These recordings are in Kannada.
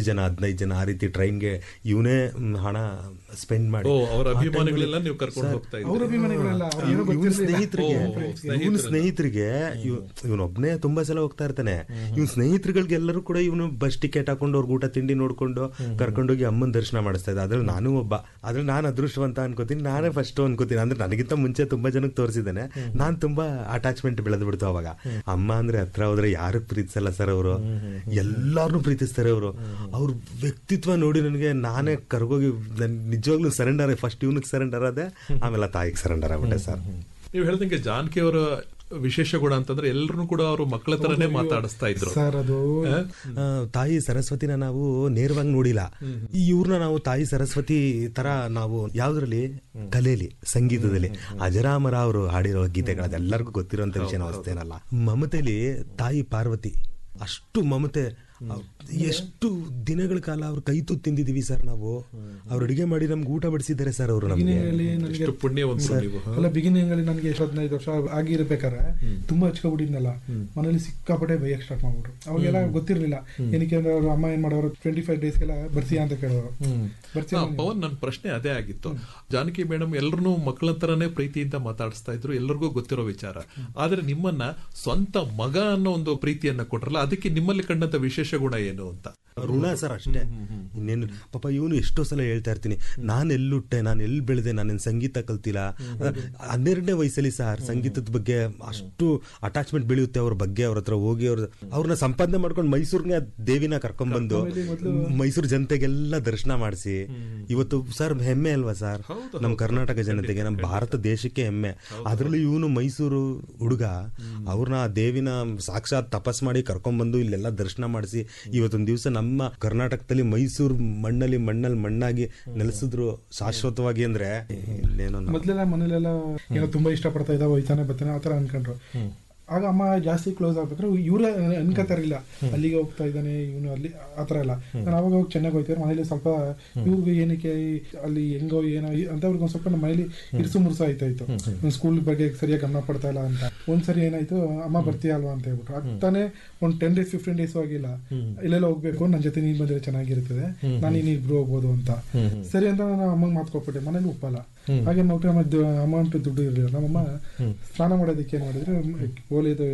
ಜನ ಹದಿನೈದು ಜನ ಆ ರೀತಿ ಟ್ರೈನ್ಗೆ ಇವನೇ ಹಣ ಸ್ಪೆಂಡ್ ಮಾಡಿ ಓ, ಅವ್ರ ಆ time ಅಭಿಮಾನಿಗಳೆಲ್ಲ ಅಲ್ಲಿ- ನೀವು ಕರ್ಕೊಂಡು ಸರ್, ಹೋಗ್ತಾ ಅವ್ರ ಇದ್ದೀರಿ ಅಭಿಮಾನಿಗಳೆಲ್ಲ ಅವ್ರು ಏನೋ ಇವ್ನ ಗೊತ್ತಿರ್ಲಿಲ್ಲ. ಸ್ನೇಹಿತರಿಗೆ ಓ, ಇವನ ಸ್ನೇಹಿತರಿಗೆ ಇವನೊಬ್ನೇ ತುಂಬಾ ಸಲ ಹೋಗ್ತಾ ಇರ್ತಾನೆ ಇವನ್ ಸ್ನೇಹಿತರುಗಳಿಗೆಲ್ಲರೂ ಕೂಡ ಇವನು ಬಸ್ ಟಿಕೆಟ್ ಹಾಕೊಂಡು ಅವ್ರಿಗೆ ಊಟ ತಿಂಡಿ ನೋಡ್ಕೊಂಡು ಕರ್ಕೊಂಡೋಗಿ ಅಮ್ಮನ ದರ್ಶನ ಮಾಡಿಸ್ತಾ ಇದ್ದ ಅದ್ರಲ್ಲಿ ನಾನು ಒಬ್ಬ ಅದ್ರಲ್ಲಿ ನಾನು ಅದೃಷ್ಟವಂತ ಅನ್ಕೋತೀನಿ ನಾನೇ ಫಸ್ಟ್ ಅನ್ಕೋತೀನಿ ಅಂದ್ರೆ ನನಗಿಂತ ಮುಂಚೆ ತುಂಬಾ ಜನಕ್ಕೆ ತೋರಿಸಿದ್ದೇನೆ ನಾನ್ ತುಂಬಾ ಅಟ್ಯಾಚ್ಮೆಂಟ್ ಬೆಳೆದು ಬಿಡ್ತು ಅವಾಗ ಅಮ್ಮ ಅಂದ್ರೆ ಹತ್ರ ಹೋದ್ರೆ ಯಾರು ಪ್ರೀತಿಸಲ್ಲ ಸರ್ ಅವರು ಎಲ್ಲಾರನ್ನೂ ಪ್ರೀತಿಸ್ತಾರೆ ಅವರು ಅವ್ರ ವ್ಯಕ್ತಿತ್ವ ನೋಡಿ ನನಗೆ ನಾನೇ ಕರ್ಗೋಗಿ ನನ್ ನಿಜವಾಗ್ಲೂ ಸರೆಂಡರ್ ಫಸ್ಟ್ ಇವನಿಗೆ ಸರೆಂಡರ್ ಆದೆ ಆಮೇಲೆ ತಾಯಿಗೆ ಸರೆಂಡರ್ ಆಗ್ಬಿಟ್ಟೆ ಸರ್ ನೀವು ಹೇಳ್ದಂಗೆ ಜಾನಕಿ ಅವರ ವಿಶೇಷ ಗುಣ ಅಂತಂದ್ರೆ ಎಲ್ಲರನ್ನೂ ಕೂಡ ಅವರು ಮಕ್ಕಳ ತರನೇ ಮಾತಾಡಿಸ್ತಾ ಇದ್ರು ಸರ್ ಅದು ಆ, ತಾಯಿ ಸರಸ್ವತಿನ ನಾವು ನೇರವಾಗಿ ನೋಡಿಲ್ಲ ಈ ಇವ್ರನ್ನ ನಾವು ತಾಯಿ ಸರಸ್ವತಿ ತರ ನಾವು ಯಾವ್ದ್ರಲ್ಲಿ ಕಲೆಯಲ್ಲಿ ಸಂಗೀತದಲ್ಲಿ ಅಜರಾಮರ ಅವರು ಹಾಡಿರೋ ಗೀತೆಗಳು ಅದೆಲ್ಲರಿಗೂ ಗೊತ್ತಿರುವಂತ ವಿಷಯ ಅವಸ್ಥೆನಲ್ಲ ಮಮತೆಲಿ ತಾಯಿ ಪಾರ್ವತಿ ಅಷ್ಟು ಮಮತೆ ಅವ್- ಎಷ್ಟು ದಿನಗಳ ಕಾಲ ಅವ್ರ ಕೈ ತುತ್ತು ತಿಂದಿದೀವಿ ಸರ್ ನಾವು ಅವ್ರು ಅಡಿಗೆ ಮಾಡಿ ನಮ್ಗೆ ಊಟ ಬಡಿಸಿದ್ದಾರೆ ಸರ್ ಅವರು ನಮ್ಗೆ ಬಿಗಿನಿಂಗಲ್ಲಿ ನನಗೆ ಎಷ್ಟು ಪುಣ್ಯವಂತರು ನೀವು ಹ? ಅಲ್ಲ ಬಿಗಿನಿಂಗ್ ಅಲ್ಲಿ ನನಗೆ ಎಷ್ಟು ಹದಿನೈದು ವರ್ಷ ಆಗಿರ್ಬೇಕಾರೆ ತುಂಬಾ ಹಚ್ಕೊಬಿಟ್ಟಿದ್ನಲ್ಲ ಮನೇಲಿ ಸಿಕ್ಕಾಪಟ್ಟೆ ಬೈಯಕ್ ಸ್ಟಾರ್ಟ್ ಮಾಡ್ಬಿಟ್ರು ಅವಾಗೆಲ್ಲ ಗೊತ್ತಿರ್ಲಿಲ್ಲ ಏನಕ್ಕೆ ಅಂದ್ರೆ ಅವ್ರ ಅಮ್ಮ ಏನ್ ಮಾಡೋರು ಟ್ವೆಂಟಿ ಫೈವ್ ಡೇಸ್ಗೆಲ್ಲ ಬರ್ತೀಯಾ ಅಂತ ಕೇಳೋರು ಬರ್ತೀಯಾ ಹಾ, ಪವನ್ ನನ್ನ ಪ್ರಶ್ನೆ ಅದೇ ಆಗಿತ್ತು ಜಾನಕಿ ಮೇಡಮ್ ಎಲ್ಲರನ್ನೂ ಮಕ್ಕಳ ತರನೇ ಪ್ರೀತಿಯಿಂದ ಮಾತಾಡಿಸ್ತಾ ಇದ್ರು ಎಲ್ಲರಿಗೂ ಗೊತ್ತಿರೋ ವಿಚಾರ ಆದ್ರೆ ನಿಮ್ಮನ್ನ ಸ್ವಂತ ಮಗ ಅನ್ನೋ ಒಂದು ಪ್ರೀತಿಯನ್ನ ಕೊಟ್ರಲ್ಲ ಅದಕ್ಕೆ ನಿಮ್ಮಲ್ಲಿ ಕಂಡಂತ ವಿಶೇಷ ಗುಣ ಏನು ಅಂತ ಋಣ ಸರ್ ಅಷ್ಟೇ ಇನ್ನೇನು ಪಾಪ ಇವನು ಎಷ್ಟೋ ಸಲ ಹೇಳ್ತಾ ಇರ್ತೀನಿ ನಾನು ಎಲ್ಲುಟ್ಟೆ ನಾನು ಎಲ್ಲಿ ಬೆಳೆದೆ ನಾನೇನು ಸಂಗೀತ ಕಲ್ತಿಲ್ಲ ಹನ್ನೆರಡನೇ ವಯಸ್ಸಲ್ಲಿ ಸರ್ ಸಂಗೀತದ ಬಗ್ಗೆ ಅಷ್ಟು ಅಟ್ಯಾಚ್ಮೆಂಟ್ ಬೆಳೆಯುತ್ತೆ ಅವ್ರ ಬಗ್ಗೆ ಅವ್ರ ಹತ್ರ ಹೋಗಿ ಅವ್ರ ಅವ್ರನ್ನ ಸಂಪಾದನೆ ಮಾಡ್ಕೊಂಡು ಮೈಸೂರ್ಗೆ ದೇವಿನ ಕರ್ಕೊಂಡ್ಬಂದು ಮೈಸೂರು ಜನತೆಗೆಲ್ಲ ದರ್ಶನ ಮಾಡಿಸಿ ಇವತ್ತು ಸರ್ ಹೆಮ್ಮೆ ಅಲ್ವಾ ಸರ್ ನಮ್ಮ ಕರ್ನಾಟಕ ಜನತೆಗೆ ನಮ್ಮ ಭಾರತ ದೇಶಕ್ಕೆ ಹೆಮ್ಮೆ ಅದರಲ್ಲೂ ಇವನು ಮೈಸೂರು ಹುಡುಗ ಅವ್ರನ್ನ ಆ ದೇವಿನ ಸಾಕ್ಷಾತ್ ತಪಸ್ ಮಾಡಿ ಕರ್ಕೊಂಡ್ಬಂದು ಇಲ್ಲೆಲ್ಲ ದರ್ಶನ ಮಾಡಿಸಿ ಇವತ್ತೊಂದು ದಿವಸ ನಮ್ಮ ಕರ್ನಾಟಕದಲ್ಲಿ ಮೈಸೂರು ಮಣ್ಣಲ್ಲಿ ಮಣ್ಣಲ್ಲಿ ಮಣ್ಣಾಗಿ ನೆಲೆಸಿದ್ರು ಶಾಶ್ವತವಾಗಿ ಅಂದ್ರೆ ಇನ್ನೇನೋ ನಾವು- ಮೊದ್ಲೆಲ್ಲ ಮನೇಲೆಲ್ಲ ಏನೋ ತುಂಬಾ ಇಷ್ಟಪಡ್ತಾ ಇದ್ದಾವ ಹೋಯ್ತಾನೆ ಬರ್ತಾನೆ ಆತರ ಅನ್ಕೊಂಡ್ರು ಆಗ ಅಮ್ಮ ಜಾಸ್ತಿ ಕ್ಲೋಸ್ ಆಗ್ಬೇಕಾದ್ರೆ ಇವ್ರ ಅನ್ಕೋತಾರಿಲ್ಲ ಅಲ್ಲಿಗೆ ಹೋಗ್ತಾ ಇದ್ದಾನೆ ಇವನು ಅಲ್ಲಿ ಆತರ ಎಲ್ಲ ನಾನು ಅವಾಗ ಹೋಗಿ ಚೆನ್ನಾಗಿ ಹೋಗ್ತಾರೆ ಮನೇಲಿ ಸ್ವಲ್ಪ ಇವ್ರಿಗೆ ಏನಕ್ಕೆ ಅಲ್ಲಿ ಹೆಂಗೋ ಏನೋ ಈ- ಅಂತ ಅವ್ರಿಗೆ ಒಂದ್ ಸ್ವಲ್ಪ ನಮ್ಮ ಮನೇಲಿ ಇರ್ಸು ಮುರ್ಸು ಆಯ್ತಾ ಇತ್ತು ಸ್ಕೂಲ್ ಬಗ್ಗೆ ಸರಿಯಾಗಿ ಗಮನ ಪಡ್ತಾ ಇಲ್ಲ ಅಂತ ಒಂದ್ಸರಿ ಏನಾಯ್ತು ಅಮ್ಮ ಬರ್ತೀಯ ಅಲ್ವಾ ಅಂತ ಹೇಳ್ಬಿಟ್ರು ಆಗ್ತಾನೆ ಒಂದ್ ಟೆನ್ ಡೇಸ್ ಫಿಫ್ಟೀನ್ ಡೇಸ್ ಆಗಿಲ್ಲ ಇಲ್ಲೆಲ್ಲ ಹೋಗ್ಬೇಕು ನನ್ನ ಜೊತೆ ನೀನ್ ಬಂದ್ರೆ ಚೆನ್ನಾಗಿರ್ತದೆ ನಾನು ನೀನ್ ಇಬ್ರು ಹೋಗ್ಬೋದು ಅಂತ ಸರಿ ಅಂತ ನಾನು ಅಮ್ಮಂಗ್ ಮಾತ್ಕೊಟ್ಬಿಟ್ಟೆ ಮನೇಲಿ ಒಪ್ಪಲ್ಲ ಹಾಗೆ ಮಾಡ್ಬಿಟ್ಟು ನಮ್ಮ ಅಮೌಂಟ್ ದುಡ್ಡು ಇರಲಿಲ್ಲ ನಮ್ಮಮ್ಮ ಸ್ನಾನ ಮಾಡೋದಕ್ಕೆ ಏನ್ ಮಾಡಿದ್ರೆ ಓಲೆದು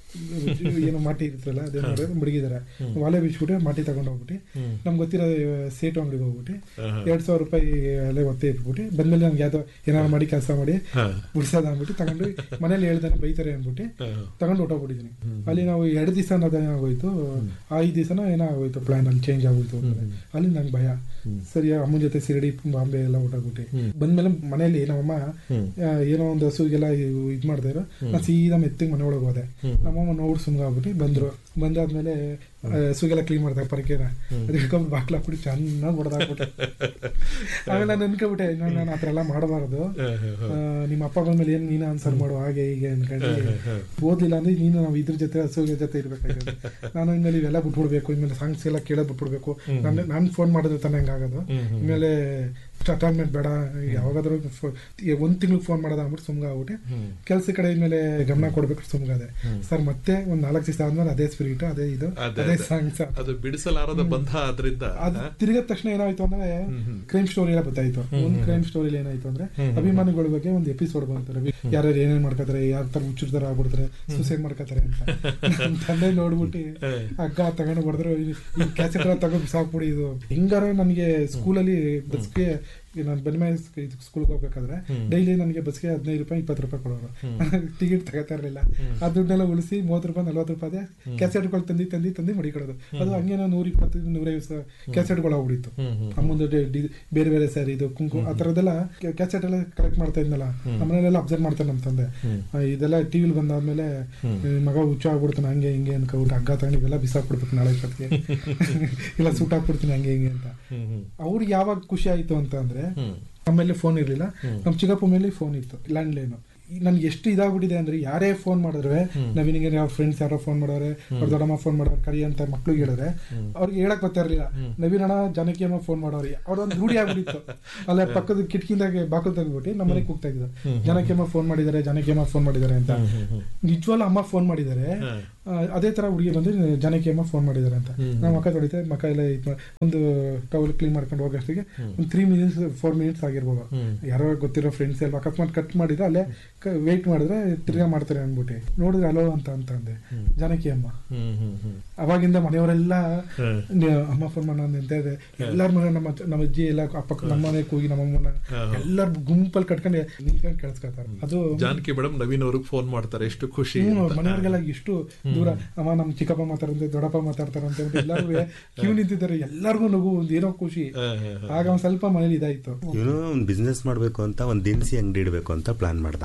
ಏನೋ ಮಾಟಿ ಇರ್ತಲ್ಲ ಅದೇನ್ ಮಾಡಿದ್ರೆ ಮಡಗಿದಾರೆ ಒಲೆ ಬಿಚ್ಬಿಟ್ಟು ಮಾಟಿ ತಗೊಂಡು ಹೋಗ್ಬಿಟ್ಟು ನಮ್ಗೆ ಗೊತ್ತಿರೋ ಸೇಟು ಅಂಗಡಿಗೆ ಹೋಗ್ಬಿಟ್ಟು ಎರಡ್ ಸಾವಿರ ರೂಪಾಯಿ ಅಲ್ಲೇ ಒತ್ತೆ ಇಟ್ಬಿಟ್ಟು ಬಂದ್ಮೇಲೆ ನಮ್ಗೆ ಯಾವ್ದೋ ಏನಾದ್ರು ಮಾಡಿ ಕೆಲಸ ಮಾಡಿ ಬಿಡ್ಸೋದ ಅಂದ್ಬಿಟ್ಟು ತಗೊಂಡು ಮನೇಲಿ ಹೇಳ್ದಾನೆ ಬೈತಾರೆ ಅಂದ್ಬಿಟ್ಟು ತಗೊಂಡು ಹೊಟ್ಟೋಗ್ಬಿಟ್ಟಿದ್ದೀನಿ ಅಲ್ಲಿ ನಾವು ಎರಡು ದಿವಸ ಅನ್ನೋದೇನಾಗೋಯ್ತು ಐದು ದಿವಸನ ಏನೋ ಆಗೋಯ್ತು ಪ್ಲಾನ್ ಅಲ್ಲಿ ಚೇಂಜ್ ಆಗೋಯ್ತು ಅಂತಾರೆ. ಅಲ್ಲಿ ನಂಗೆ ಭಯ ಸರಿ ಅಮ್ಮನ ಜೊತೆ ಸಿರಡಿ ಬಾಂಬೆ ಎಲ್ಲ ಹೊಟ್ಟೋಗ್ಬಿಟ್ಟು ಬಂದ್ಮೇಲೆ ಮನೇಲಿ ನಮ್ಮಮ್ಮ ಆ, ಏನೋ ಒಂದು ಹಸುಗೆಲ್ಲ ಇದ್ ಮಾಡ್ತಾ ಇರೋ ನಾನು ಸೀದಾ ಮೆತ್ತಿಗೆ ಮನೆ ಒಳಗೆ ಹೋದೆ ನಮ್ಮಮ್ಮ ನೋಡಿ ಸುಮ್ಗಾಗ್ಬಿಟ್ಟು ಬಂದ್ರು ಬಂದಾದ್ಮೇಲೆ ಆ, ಹಸುಗೆಲ್ಲ ಕ್ಲೀನ್ ಮಾಡ್ತಾರೆ ಪರಕೆನ ಅದು ಹಿಡ್ಕೊಂಡು ಬಾಕ್ಲ ಹಾಕ್ಬಿಟ್ಟು ಚೆನ್ನಾಗಿ ಹೊಡೆದಾಕ್ಬಿಟ್ಟೆ ಆಮೇಲೆ ನಾನು ಅನ್ಕೊಬಿಟ್ಟೆ ನಾನು ನಾನು ಆತರ ಎಲ್ಲ ಮಾಡಬಾರ್ದು ಆ, ನಿಮ್ಮ ಅಪ್ಪ ಬಂದ್ಮೇಲೆ ಏನ್ ನೀನು ಆನ್ಸರ್ ಮಾಡು ಹಾಗೆ ಹೀಗೆ ಅನ್ಕೊಂಡು ಓದ್ಲಿಲ್ಲ ಅಂದ್ರೆ ನೀನು ನಾವು ಇದ್ರ ಜೊತೆ ಹಸುಗಳ ಜೊತೆ ಇರ್ಬೇಕಾಗಿದೆ ನಾನು ಇನ್ಮೇಲೆ ಇವೆಲ್ಲ ಬಿಟ್ಬಿಡ್ಬೇಕು ಇನ್ಮೇಲೆ ಸಾಂಗ್ಸ್ ಎಲ್ಲ ಕೇಳೋದ್ ಬಿಟ್ಬಿಡ್ಬೇಕು ನಾನು ನಾನು ಫೋನ್ ಮಾಡಿದ್ರೆ ತಾನೇ ಹಂಗಾಗೋದು ಇನ್ಮೇಲೆ ಅಟಾಚ್ಮೆಂಟ್ ಬೇಡ ಯಾವಾಗಾದ್ರೂ ಫೋ- ಈ ಒಂದ್ ತಿಂಗ್ಳು ಫೋನ್ ಮಾಡೋದ ಅಂದ್ಬಿಟ್ಟು ಸುಮ್ಗ ಆಗ್ಬಿಟ್ಟೆ ಕೆಲ್ಸ ಕಡೆ ಮೇಲೆ ಗಮನ ಕೊಡ್ಬೇಕು ಸುಮ್ಗಾದೆ ಸರ್ ಮತ್ತೆ ಒಂದ್ ನಾಲ್ಕು ದಿವಸ ಆದ್ಮೇಲೆ ಅದೇ ಸ್ಪಿರಿಟ್ ಅದೇ ಇದು ಅದೇ, ಅದೇ ಅದೇ. ಸಾಂಗ್ಸ್ ಅದು ಬಿಡಿಸಲಾರದ ಬಂಧ ಆದ್ರಿಂದ ಅದು ತಿರುಗಿದ ತಕ್ಷಣ ಏನಾಯ್ತು ಅಂದ್ರೆ ಕ್ರೈಮ್ ಸ್ಟೋರಿ ಎಲ್ಲ ಗೊತ್ತಾಯ್ತು ಒಂದ್ ಕ್ರೈಮ್ ಸ್ಟೋರಿ ಏನಾಯ್ತು ಅಂದ್ರೆ ಅಭಿಮಾನಿಗಳ ಬಗ್ಗೆ ಒಂದು ಎಪಿಸೋಡ್ ಬಂತು ರವಿ ಯಾರ್ಯಾರು ಏನೇನ್ ಮಾಡ್ಕೋತಾರೆ ಯಾರ ತರ ಹುಚ್ಚಿರ್ತಾರ ಆಗ್ಬಿಡ್ತಾರೆ ಸುಸೈಡ್ ಮಾಡ್ಕೋತಾರೆ ಅಂತ ನಮ್ ತಂದೆ ನೋಡ್ಬಿಟ್ಟು ಹಗ್ಗ ತಗೊಂಡು ಹೊಡೆದ್ರು ಈ ಕ್ಯಾಸೆಟ್ ಎಲ್ಲ ತಗೊಂಡು ಬಿಸಾಕ್ಬಿಡಿ ಇದು ಹಿಂಗಾರ ನನಗೆ ಸ್ಕೂಲಲ್ಲಿ ಬಸ್ಗೆ ನಾನು ಬನ್ನಿ ಇದು ಸ್ಕೂಲ್ಗೆ ಹೋಗ್ಬೇಕಾದ್ರೆ ಡೈಲಿ ನನಗೆ ಬಸ್ಗೆ ಹದಿನೈದು ರೂಪಾಯಿ ಇಪ್ಪತ್ತು ರೂಪಾಯಿ ಕೊಡೋರು ಟಿಕೆಟ್ ತಗೋತಾ ಇರಲಿಲ್ಲ ಆ ದುಡ್ಡೆಲ್ಲ ಉಳಿಸಿ ಮೂವತ್ತು ರೂಪಾಯಿ ನಲ್ವತ್ತು ರೂಪಾಯಿ ಕ್ಯಾಸೆಟ್ಗಳು ತಂದು ತಂದು ತಂದು ಮಡಿಕೊಡೋದು ಅದು ಹಂಗೇನೋ ನೂರ ಇಪ್ಪತ್ತು ನೂರೈವತ್ತು ಕ್ಯಾಸೆಟ್ಗಳು ಆಗ್ಬಿಡಿತ್ತು ಅಮ್ಮಂದು ಡಿ- ಡಿ- ಬೇರೆ ಬೇರೆ ಸ್ಯಾರಿ ಇದು ಕುಂಕು ಆ ಥರದ್ದೆಲ್ಲ ಕ್ಯಾಸೆಟ್ ಎಲ್ಲ ಕಲೆಕ್ಟ್ ಮಾಡ್ತಾ ಇದ್ನಲ್ಲ ನಮ್ಮನೆಲ್ಲ ಅಬ್ಸರ್ವ್ ಮಾಡ್ತಾರೆ ನಮ್ಮ ತಂದೆ ಆ, ಇದೆಲ್ಲ ಟಿವಿಲಿ ಬಂದಾದ್ಮೇಲೆ ಈ ಮಗ ಹುಚ್ಚ ಆಗ್ಬಿಡ್ತಾನೆ ಹಂಗೆ ಹಿಂಗೆ ಅನ್ಕೊಬಿಟ್ಟು ಹಗ್ಗ ತಗೊಂಡು ಇವೆಲ್ಲ ಬಿಸಾಕ್ಬಿಡ್ಬೇಕು ನಾಳೆ ಇಪ್ಪತ್ತಿಗೆ ಇಲ್ಲ ಸೂಟ್ ಹಾಕ್ಬಿಡ್ತೀನಿ ಹಂಗೆ ಹಿಂಗೆ ಅಂತ ಅವ್ರಿಗೆ ಯಾವಾಗ ಖುಷಿ ಆಯ್ತು ಅಂತ ಅಂದ್ರೆ ನಮ್ಮಲ್ಲಿ ಫೋನ್ ಇರ್ಲಿಲ್ಲ ನಮ್ಮ ಚಿಕ್ಕಪ್ಪ ಮೇಲೆ ಫೋನ್ ಇತ್ತು ಲ್ಯಾಂಡ್ ಲೈನ್ ನನ್ಗೆ ಎಷ್ಟು ಇದಾಗ್ಬಿಟ್ಟಿದೆ ಅಂದ್ರೆ ಯಾರೇ ಫೋನ್ ಮಾಡಿದ್ರೆ ನವೀನಿಗೆ ಯಾವ ಫ್ರೆಂಡ್ಸ್ ಯಾರೋ ಫೋನ್ ಮಾಡೋರೆ ಅವ್ರ ದೊಡ್ಡಮ್ಮ ಫೋನ್ ಮಾಡೋರು ಕರಿ ಅಂತ ಮಕ್ಳಿಗೆ ಹೇಳಿದ್ರೆ ಅವ್ರಿಗೆ ಹೇಳಕ್ ಬರ್ತಾ ಇರ್ಲಿಲ್ಲ ನವೀನ್ ಅಣ್ಣ ಜಾನಕಿ ಅಮ್ಮ ಫೋನ್ ಮಾಡೋರಿ ಅವ್ರೊಂದು ರೂಢಿ ಆಗ್ಬಿಟ್ಟಿತ್ತು ಅಲ್ಲ ಪಕ್ಕದ ಕಿಟಕಿಂದಾಗೆ ಬಾಕಲ್ ತೆಗ್ದ್ಬಿಟ್ಟು ನಮ್ಮ ಮನೆಗೆ ಕೂಗ್ತಾ ಇದ್ರು ಜಾನಕಿ ಅಮ್ಮ ಫೋನ್ ಮಾಡಿದ್ದಾರೆ ಜಾನಕಿ ಅಮ್ಮ ಫೋನ್ ಮಾಡಿದ್ದಾರೆ ಅಂತ ನಿಜವಾಗ್ಲೂ ಅಮ್ಮ ಫೋನ್ ಮಾಡಿದ್ದಾರೆ ಆ, ಅದೇ ತರ ಹುಡುಗಿ ಬಂದು ಜಾನಕಿ ಅಮ್ಮ ಫೋನ್ ಮಾಡಿದ್ದಾರೆ ಅಂತ ನಾವು ಮಕ್ಕ ತೊಳಿತೆ ಮಕ್ಕ ಎಲ್ಲ ಇದ್ ಮಾ- ಒಂದು ಟವಲ್ ಕ್ಲೀನ್ ಮಾಡ್ಕೊಂಡು ಹೋಗೋಷ್ಟಿಗೆ ಒಂದು ತ್ರೀ ಮಿನಿಟ್ಸ್ ಫೋರ್ ಮಿನಿಟ್ಸ್ ಆಗಿರ್ಬೋದು ಯಾರೋ ಗೊತ್ತಿರೋ ಫ್ರೆಂಡ್ಸ್ ಎಲ್ಲ ಅಕಸ್ಮಾತ್ ಕಟ್ ಮಾಡಿದ್ರೆ ಅಲ್ಲೇ ವೇಟ್ ಮಾಡಿದ್ರೆ ತಿರ್ಗಾ ಮಾಡ್ತಾರೆ ಅಂದ್ಬಿಟ್ಟು ನೋಡಿದ್ರೆ ಅಲೋ ಅಂತ ಅಂತ ಅಂದೆ ಜಾನಕಿ ಅಮ್ಮ ಅವಾಗಿಂದ ಮನೆಯವರೆಲ್ಲ ನ- ಅಮ್ಮ ಫೋನ್ ಮಾಡ ಅಂತ ಇದೆ ಎಲ್ಲಾರ ಮನೆ ನಮ್ಮ ಅಜ್ಜ- ನಮ್ಮ ಅಜ್ಜಿ ಎಲ್ಲ ಅಪ್ಪ ನಮ್ಮ ಮನೆಗೆ ಹೋಗಿ ನಮ್ಮ ಅಮ್ಮನ ಎಲ್ಲಾರು ಗುಂಪಲ್ಲಿ ಕಟ್ಕೊಂಡು ನಿಂತ್ಕೊಂಡು ಕೇಳಿಸ್ಕೊತಾರೆ ಅದು ಜಾನಕಿ ಮೇಡಮ್ ನವೀನ್ ಅವ್ರಿಗೆ ಫೋನ್ ಮಾಡ್ತಾರೆ ಎಷ್ಟು ಖುಷಿ ಹ್ಮ್, ಅಂತ. ಮನೆಯವ್ರಿಗೆಲ್ಲ ಎಷ್ಟು ದೂರ ಅಮ್ಮ ನಮ್ ಚಿಕ್ಕಪ್ಪ ಮಾತಾಡಂತೆ ದೊಡ್ಡಪ್ಪ ಮಾತಾಡ್ತಾರೆ ಅಂತ ಹೇಳ್ಬಿಟ್ಟು ಎಲ್ಲರಿಗೂ ಕ್ಯೂ ನಿಂತಿದ್ದಾರೆ ಎಲ್ಲರಿಗೂ ನಗು ಒಂದ್ ಏನೋ ಖುಷಿ ಆಗ ಒಂದ್ ಸ್ವಲ್ಪ ಮನೇಲಿ ಇದಾಯ್ತು ಇವನು ಒಂದು ಬಿಸ್ನೆಸ್ ಮಾಡಬೇಕು ಅಂತ ಒಂದು ದಿನಸಿ ಅಂಗಡಿ ಇಡಬೇಕು ಅಂತ ಪ್ಲಾನ್ ಮಾಡ್ದ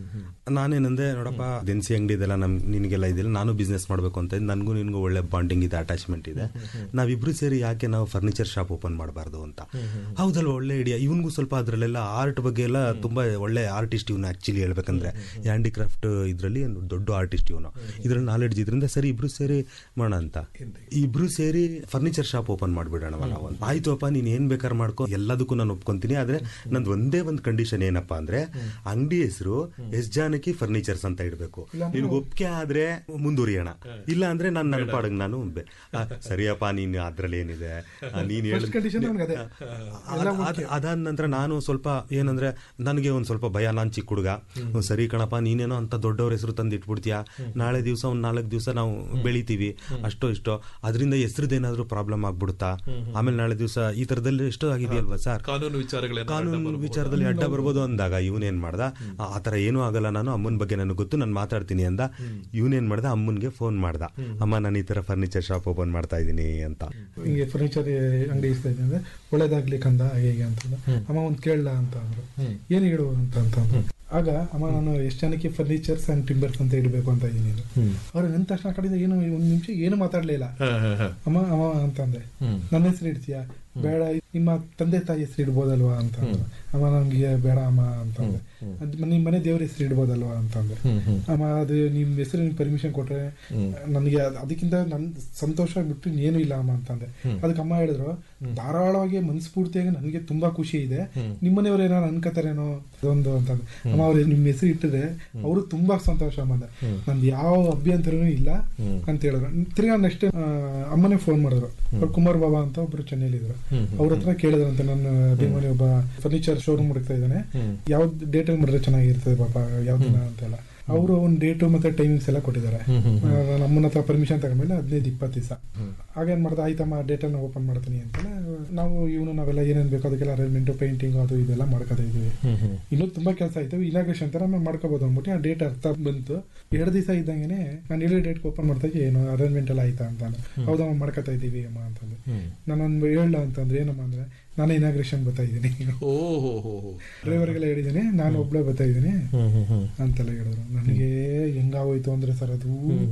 ನಾನೇನಂದೆ ನೋಡಪ್ಪ ದಿನಸಿ ಅಂಗಡಿ ಇದೆಲ್ಲ ನಮ್ ನಿನಗೆಲ್ಲ ಇದೆಲ್ಲ ನಾನು ಬಿಸ್ನೆಸ್ ಮಾಡಬೇಕು ಅಂತ ಇದ್ದೆ. ನನಗೂ ನಿನಗೂ ಒಳ್ಳೆ ಬಾಂಡಿಂಗ್ ಇದೆ ಅಟ್ಯಾಚ್ಮೆಂಟ್ ಇದೆ ನಾವಿಬ್ರು ಸೇರಿ ಯಾಕೆ ನಾವು ಫರ್ನಿಚರ್ ಶಾಪ್ ಓಪನ್ ಮಾಡಬಾರ್ದು ಅಂತ ಹೌದಲ್ವ ಒಳ್ಳೆ ಐಡಿಯಾ ಇವನಿಗೂ ಸ್ವಲ್ಪ ಅದರಲ್ಲೆಲ್ಲ ಆರ್ಟ್ ಬಗ್ಗೆ ಎಲ್ಲ ತುಂಬಾ ಒಳ್ಳೆ ಆರ್ಟಿಸ್ಟ್ ಇವನು ಆಕ್ಚುಲಿ ಹೇಳ್ಬೇಕಂದ್ರೆ ಹ್ಯಾಂಡಿಕ್ರಾಫ್ಟ್ ಇದರಲ್ಲಿ ದೊಡ್ಡ ಆರ್ಟಿಸ್ಟ್ ಇವನು ಇದ್ರಲ್ಲಿ ನಾಲೆಡ್ಜ್ ಇದ್ರಿಂದ ಸರಿ ಇಬ್ರು ಸೇರಿ ಮಾಡೋಣ ಅಂತ ಇಬ್ರು ಸೇರಿ ಫರ್ನಿಚರ್ ಶಾಪ್ ಓಪನ್ ಮಾಡ್ಬಿಡೋಣ ನಾವು ಅಂತ. ಆಯ್ತು ಅಪ್ಪ ನೀನ್ ಏನ್ ಬೇಕಾದ್ರೆ ಮಾಡ್ಕೊ ಎಲ್ಲದಕ್ಕೂ ನಾನು ಒಪ್ಕೊಂತೀನಿ ಆದ್ರೆ ನಂದು ಒಂದೇ ಒಂದು ಕಂಡೀಷನ್ ಏನಪ್ಪಾ ಅಂದ್ರೆ ಅಂಗಡಿ ಹೆಸರು ಎಸ್ ಜಾನಕಿ ಫರ್ನಿಚರ್ಸ್ ಅಂತ ಇಡ್ಬೇಕು ನಿನ್ಗೆ ಒಪ್ಪಿಗೆ ಆದ್ರೆ ಮುಂದುವರಿಯೋಣ ಇಲ್ಲ ಅಂದ್ರೆ ನಾನು ನನ್ನ ಪಾಡಗ್ ನಾನು ಬೆ- ಆ, ಸರಿಯಪ್ಪ ನೀನ್ ಅದ್ರಲ್ಲಿ ಏನಿದೆ ಆ, ನೀನ್ ಫಸ್ಟ್ ಕಂಡೀಷನ್ ಹೇಳಿದ ನನ್ಗೆ ಅದೇ ಅದ್- ಅದ್- ಅದಾದ ನಂತರ ನಾನು ಸ್ವಲ್ಪ ಏನಂದ್ರೆ ನನಗೆ ಒಂದ್ ಸ್ವಲ್ಪ ಭಯ ನಾನ್ ಚಿಕ್ಕ ಹುಡುಗ ಹ್ಮ್, ಸರಿ ಕಣಪ್ಪ ನೀನೇನೋ ಅಂತ ದೊಡ್ಡವ್ರ ಹೆಸರು ತಂದು ಇಟ್ಬಿಡ್ತೀಯಾ ನಾಳೆ ದಿವಸ ಒಂದ್ ನಾಲ್ಕು ದಿವಸ ನಾವು ಬೆಳಿತೀವಿ ಅಷ್ಟೋ ಇಷ್ಟೋ ಅದರಿಂದ ಹೆಸರದೇನಾದ್ರೂ ಪ್ರಾಬ್ಲಮ್ ಆಗ್ಬಿಡುತ್ತಾ ಆಮೇಲೆ ನಾಳೆ ದಿವಸ ಈ ತರದಲ್ಲಿ ಎಷ್ಟೋ ಆಗಿದೆಯಲ್ವಾ ಸರ್ ಕಾನೂನು ವಿಚಾರಗಳೇನೋ ಅಡ್ಡ ಕಾನೂನು ಬರ್ಬೋದು. ವಿಚಾರದಲ್ಲಿ ಅಡ್ಡ ಬರ್ಬೋದು ಅಂದಾಗ ಇವನೇನ್ ಮಾಡ್ದ ಆ- ಆ ತರ ಏನೂ ಆಗಲ್ಲ ನಾನು ಅಮ್ಮನ ಬಗ್ಗೆ ನನಗೆ ಗೊತ್ತು ನಾನು ಮಾತಾಡ್ತೀನಿ ಅಂದ ಇವನೇನ್ ಮಾಡ್ದ ಅಮ್ಮನ್ಗೆ ಫೋನ್ ಮಾಡ್ದ ಅಮ್ಮ ನಾನು ಈ ತರ ಫರ್ನಿಚರ್ ಶಾಪ್ ಓಪನ್ ಮಾಡ್ತಾ ಇದೀನಿ ಅಂತ ಹಿಂಗೆ ಫರ್ನಿಚರ್ ಅಂಗಡಿ ಇಸ್ತಾ ಇದ್ದೆ ಅಂದ್ರೆ ಒಳ್ಳೇದಾಗ್ಲಿ ಕಂದ ಹೇಗೆ ಅಂತಂದ ಅಮ್ಮ ಒಂದ್ ಕೇಳಲ್ಲ ಅಂತ ಅಂದ್ರು ಏನ್ ಹೇಳು ಅಂತ ಅಂತ ಅಂದ್ರು. ಆಗ ಅಮ್ಮ ನಾನು ಎಷ್ಟು ಜನಕ್ಕೆ ಫರ್ನಿಚರ್ಸ್ ಅಂಡ್ ಟಿಂಬರ್ಸ್ ಅಂತ ಇಡಬೇಕು ಅಂತ ಇದೀನಿ ಇದು. ಅವ್ರು ನಿಂತ ತಕ್ಷಣ ಆ ಕಡೆಯಿಂದ ಏನು ಒಂದ್ ನಿಮಿಷ ಏನು ಮಾತಾಡ್ಲಿಲ್ಲ ಹ, ಹ, ಹ. ಅಮ್ಮ ಅಮ್ಮ ಅಂತಂದೆ ನನ್ನ ಹೆಸರು ಇಡ್ತೀಯಾ ಬೇಡ ನಿಮ್ಮ ತಂದೆ ತಾಯಿ ಹೆಸರು ಇಡ್ಬೋದಲ್ವಾ ಅಂತ ಅಂದ್ರು. ಅಮ್ಮ ನಮ್ಗೆ ಬೇಡ ಅಮ್ಮ ಅಂತಂದೆ ಅದ್ ನಿಮ್ ಮನೆ ದೇವ್ರ ಹೆಸರು ಇಡ್ಬೋದಲ್ವಾ ಅಂತಂದೆ ಅಮ್ಮ ಅದು ನಿಮ್ ಹೆಸರು ನಿಮ್ ಪರ್ಮಿಷನ್ ಕೊಟ್ರೆ ನನಗೆ ಅದ್- ಅದಕ್ಕಿಂತ ನನ್ ಸಂತೋಷ ಬಿಟ್ಟು ಏನು ಇಲ್ಲ ಅಮ್ಮ ಅಂತಂದೆ ಅದಕ್ಕೆ ಅಮ್ಮ ಹೇಳಿದ್ರು ಧಾರಾಳವಾಗಿ ಮನಸ್ಫೂರ್ತಿಯಾಗಿ ನನಗೆ ತುಂಬಾ ಖುಷಿ ಇದೆ ನಿಮ್ಮನೆಯವ್ರು ಏನಾರು ಅನ್ಕೋತಾರೇನೋ ಅದೊಂದು ಅಂತಂದೆ ಅಮ್ಮ ಅವ್ರು ನಿಮ್ ಹೆಸರು ಇಟ್ಟಿದ್ರೆ ಅವರು ತುಂಬಾ ಸಂತೋಷ ಅಮ್ಮ ಅಂದೆ ನಂದು ಯಾವ ಅಭ್ಯಂತರನೂ ಇಲ್ಲ ಅಂತ ಹೇಳಿದ್ರು ತಿರ್ಗಾ ನೆಕ್ಸ್ಟ್ ಅಮ್ಮನೇ ಫೋನ್ ಮಾಡಿದ್ರು ಅವ್ರು ಕುಮಾರ್ ಬಾಬಾ ಅಂತ ಒಬ್ರು ಚೆನ್ನೈಲಿ ಇದ್ರು ಅವ್ರ ಹತ್ರ ಕೇಳಿದ್ರಂತೆ ನನ್ನ ಅಭಿಮಾನಿ ಒಬ್ಬ ಫರ್ನಿಚರ್ ಶೋರೂಮ್ ಹುಡುಕ್ತಾ ಇದ್ದಾನೆ ಯಾವ್ದು ಡೇಟ್ ಅಲ್ಲಿ ಮಾಡಿದ್ರೆ ಚೆನ್ನಾಗಿರ್ತದೆ ಪಾಪ ಯಾವ ದಿನ ಅಂತೆಲ್ಲ ಅವರು ಒಂದು ಡೇಟು ಮತ್ತೆ ಟೈಮಿಂಗ್ಸ್ ಎಲ್ಲ ಕೊಟ್ಟಿದ್ದಾರೆ ನಾನು ಅಮ್ಮನ ಹತ್ರ ಪರ್ಮಿಷನ್ ತಗೊಂಡ್ಮೇಲೆ ಹದಿನೈದು ಇಪ್ಪತ್ತು ದಿವಸ ಆಗೇನ್ ಮಾಡ್ದೆ ಆಯ್ತಮ್ಮ ಡೇಟ್ ಅನ್ನ ಓಪನ್ ಮಾಡ್ತೀನಿ ಅಂತ ನಾವು ಇವನು ನಾವೆಲ್ಲ ಏನೇನ್ ಬೇಕು ಅದಕ್ಕೆಲ್ಲ ಅರೇಂಜ್ಮೆಂಟ್ ಪೇಂಟಿಂಗ್ ಅದು ಇದೆಲ್ಲ ಮಾಡ್ಕೋತಾ ಇದೀವಿ ಇನ್ನೂ ತುಂಬಾ ಕೆಲಸ ಆಯ್ತು ಇನಾಗ್ರೇಷನ್ ತರ ನಾವು ಮಾಡ್ಕೋಬಹುದು ಅಂದ್ಬಿಟ್ಟು ಆ ಡೇಟ್ ಅರ್ಥ ಬಂತು ಎರಡು ದಿವಸ ಇದ್ದಂಗೆನೆ ನಾನು ಹೇಳಿ ಡೇಟ್ ಓಪನ್ ಮಾಡ್ತಾ ಇದ್ದೆ ಏನು ಅರೇಂಜ್ಮೆಂಟ್ ಎಲ್ಲ ಆಯ್ತಾ ಅಂತ ಹೌದಮ್ಮ ಮಾಡ್ಕೋತಾ ಇದೀವಿ ಅಮ್ಮ ಅಂತಂದ್ರೆ ನಾನೊಂದು ಹೇಳ ಅಂತಂದ್ರೆ ಏನಮ್ಮ ಅಂದ್ರೆ ನಾನು ಇನಾಗ್ರೇಷನ್ ಬರ್ತಾ ಇದ್ದೀನಿ ಓ ಹೋ ಹೋ ಹೋ. ಡ್ರೈವರ್ಗೆಲ್ಲ ಹೇಳಿದ್ದೀನಿ ನಾನು ಒಬ್ಳೆ ಬರ್ತಾ ಇದ್ದೀನಿ ಅಂತೆಲ್ಲ ಹೇಳಿದ್ರು ನನಗೆ ಹೆಂಗಾಗೋಯ್ತು ಅಂದ್ರೆ ಸರ್ ಅದು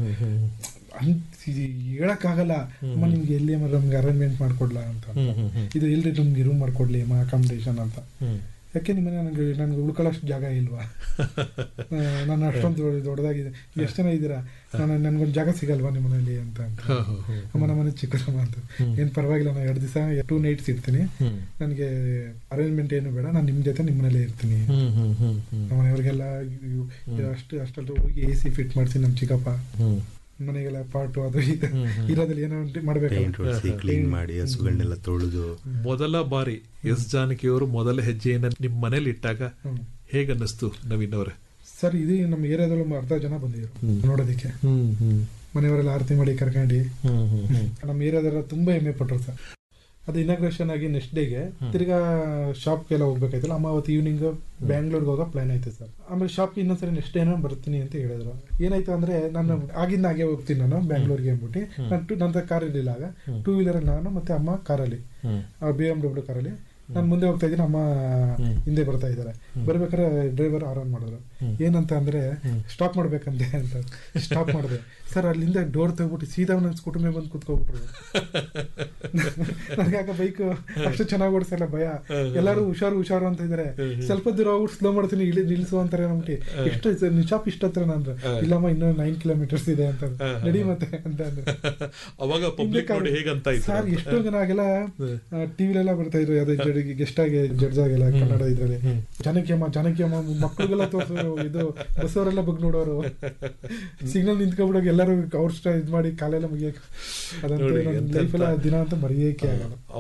ಅಂತ ಹೇಳಕ್ಕಾಗಲ್ಲ ಅಮ್ಮ ನಿಮ್ಗೆ ಎಲ್ಲಿ ಅಮ್ಮ ನಮ್ಗೆ ಅರೇಂಜ್ಮೆಂಟ್ ಮಾಡ್ಕೊಡ್ಲಾ ಅಂತ ಇದು ಎಲ್ರಿ ನಮ್ಗೆ ರೂಮ್ ಮಾಡ್ಕೊಡ್ಲಿ ಅಮ್ಮ ಅಕಾಮಿಡೇಷನ್ ಅಂತ ಯಾಕೆ ನಿಮ್ಮನೆ ನನಗೆ ನನಗೆ ಉಳ್ಕೊಳ್ಳೋಷ್ಟು ಜಾಗ ಇಲ್ವಾ ಆ, ನಾನು ಅಷ್ಟೊಂದು ದೊಡ್ಡ- ದೊಡ್ಡದಾಗಿದೆ ಎಷ್ಟು ಜನ ಇದ್ದೀರಾ ನಾನು ನನ್ಗೊಂದು ಜಾಗ ಸಿಗಲ್ವಾ ನಿಮ್ಮ ಮನೇಲಿ ಅಂತ ಅಂತ ಹ, ಹ, ಹ. ಅಮ್ಮ ನಮ್ಮ ಮನೆ ಚಿಕ್ಕಮ್ಮ ಅಂತ ಏನ್ ಪರವಾಗಿಲ್ಲ ನಾನು ಎರಡು ದಿವಸ ಟೂ ನೈಟ್ಸ್ ಇರ್ತೀನಿ ನನಗೆ ಅರೇಂಜ್ಮೆಂಟ್ ಏನು ಬೇಡ ನಾನು ನಿಮ್ ಜೊತೆ ನಿಮ್ಮ ಮನೇಲೇ ಇರ್ತೀನಿ ನಮ್ಮ ಮನೆಯವ್ರಿಗೆಲ್ಲ ಇವ್- ಇವ್ ಅಷ್ಟು ಅಷ್ಟಲ್ಲಿ ಹೋಗಿ ಎ ಸಿ ಫಿಟ್ ಮಾಡಿಸಿ ನಮ್ಮ ಚಿಕ್ಕಪ್ಪ ಮನೆಗೆಲ್ಲ ಪಾಟು ಅದು ಇದು ಇರೋದ್ರಲ್ಲಿ ಏನೋ ಒಂದು ಪೇಂಟ್ ಮಾಡ್ಬೇಕಲ್ಲ ಹೊಡಿಸಿ ಕ್ಲೀನ್ ಮಾಡಿ ಹಸುಗಳನ್ನೆಲ್ಲ ತೊಳೆದು ಮೊದಲ ಬಾರಿ ಎಸ್ ಜಾನಕಿಯವರು ಮೊದಲ ಹೆಜ್ಜೆಯನ್ನ ನಿಮ್ ಮನೇಲಿ ಇಟ್ಟಾಗ ಹ್ಮ್. ಹೇಗನ್ನಿಸ್ತು ನವೀನ್ ಅವರೇ ಸರ್ ಇದು ನಮ್ಮ ಏರಿಯಾದಲ್ಲಿ ಒಂದು ಅರ್ಧ ಜನ ಬಂದಿದ್ರು ನೋಡೋದಕ್ಕೆ ಮನೆಯವರೆಲ್ಲ ಆರತಿ ಮಾಡಿ ಕರ್ಕೊಂಡು ನಮ್ಮ ಏರಿಯಾದಲ್ಲ ತುಂಬಾ ಹೆಮ್ಮೆ ಪಟ್ರು ಸರ್ ಅದು ಇನಾಗ್ರೇಷನ್ ಆಗಿ ನೆಕ್ಸ್ಟ್ ಡೇಗೆ ತಿರ್ಗಾ ಶಾಪ್ಗೆಲ್ಲ ಹೋಗ್ಬೇಕಾಯ್ತಲ್ಲ ಅಮ್ಮ ಅವತ್ತು ಈವ್ನಿಂಗ್ ಬ್ಯಾಂಗ್ಳೂರ್ಗೆ ಹೋಗೋ ಪ್ಲಾನ್ ಆಯ್ತು ಸರ್ ಆಮೇಲೆ ಶಾಪ್ಗೆ ಇನ್ನೊಂದ್ಸರಿ ನೆಕ್ಸ್ಟ್ ಏನೋ ಬರ್ತೀನಿ ಅಂತ ಹೇಳಿದ್ರು ಏನಾಯ್ತು ಅಂದ್ರೆ ನಾನು ಆಗಿಂದ ಹಾಗೆ ಹೋಗ್ತೀನಿ ನಾನು ಬ್ಯಾಂಗ್ಳೂರ್ಗೆ ಅಂದ್ಬಿಟ್ಟು ನಾನು ಟು ನನ್ನ ಕಾರ್ ಇರಲಿಲ್ಲ ಆಗ ಟೂ ವೀಲರ್ ನಾನು ಮತ್ತೆ ಅಮ್ಮ ಕಾರಲ್ಲಿ ಬಿ ಎಂ ಡಬ್ಲ್ಯೂ ಕಾರಲ್ಲಿ ನಾನು ಮುಂದೆ ಹೋಗ್ತಾ ಇದ್ದೀನಿ ಅಮ್ಮ ಹಿಂದೆ ಬರ್ತಾ ಇದ್ದಾರೆ ಬರ್ಬೇಕಾದ್ರೆ ಡ್ರೈವರ್ ಆನ್ ಮಾಡಿದ್ರು ಏನಂತ ಅಂದ್ರೆ ಸ್ಟಾಪ್ ಮಾಡ್ಬೇಕಂತೆ ಅಂತ ಸ್ಟಾಪ್ ಮಾಡಿದೆ ಸರ್ ಅಲ್ಲಿಂದ ಡೋರ್ ತೆಗ್ಬಿಟ್ಟು ಸೀದಾ ನನ್ನ ಸ್ಕೂಟರ್ ಮೇಲೆ ಬಂದು ಕುತ್ಕೊಬಿಟ್ರು ನನಗೆ ಯಾಕೆ ಬೈಕ್ ಅಷ್ಟು ಚೆನ್ನಾಗಿ ಓಡಿಸಲ್ಲ ಭಯ ಎಲ್ಲರೂ ಹುಷಾರು ಹುಷಾರು ಅಂತ ಇದಾರೆ ಸ್ವಲ್ಪ ದೂರ ಹೋಗ್ಬಿಟ್ಟು ಸ್ಲೋ ಮಾಡ್ತೀನಿ ಇಳಿ ನಿಲ್ಸು ಅಂತಾರೆ ನಮ್ಗೆ ಎಷ್ಟು ನಿಶಾಪ್ ಇಷ್ಟ ಹತ್ರ ನಾನು ಇಲ್ಲಮ್ಮ ಇನ್ನೂ ನೈನ್ ಕಿಲೋಮೀಟರ್ಸ್ ಇದೆ ಅಂತ ನಡಿ ಮತ್ತೆ ಅಂತ ಅಂದ್ರೆ ಅವಾಗ ಪಬ್ಲಿಕ್ ನೋಡಿ ಹೇಗಂತ ಇದ್ರು ಸರ್ ಎಷ್ಟೋ ಜನ ಆಗೆಲ್ಲ ಟಿವಿಲೆಲ್ಲ ಬರ್ತಾ ಇದ್ರು ಯಾವ್ದು ಗೆಸ್ಟ್ ಆಗಿ ಜಡ್ಜ್ ಆಗಿಲ್ಲ ಕನ್ನಡ ಇದ್ರಲ್ಲಿ ಜನಕ್ಯಮ್ಮ ಜನಕ್ಯಮ್ಮ ಮಕ್ಳಿಗೆಲ್ಲ ತೋರ್ಸೋರು ಇದು ಬಸ್ ಅವರೆಲ್ಲ ಬಗ್ ನೋಡೋರು ಸಿಗ್ನಲ್ ನಿಂತ್ಕೊಬಿಡೋಕೆ ಎಲ್ಲರೂ ಅವ್ರ ಇದ್ ಮಾಡಿ ಕಾಲೆಲ್ಲ ಮುಗಿಯಕ್ಕೆ ಅದಂತೂ ನೋಡಿ, ನನ್ನ ಎಂತೆಂತ- ಲೈಫೆಲ್ಲ ದಿನ ಅಂತ ಮರೆಯಕ್ಕೆ ಆಗಲ್ಲ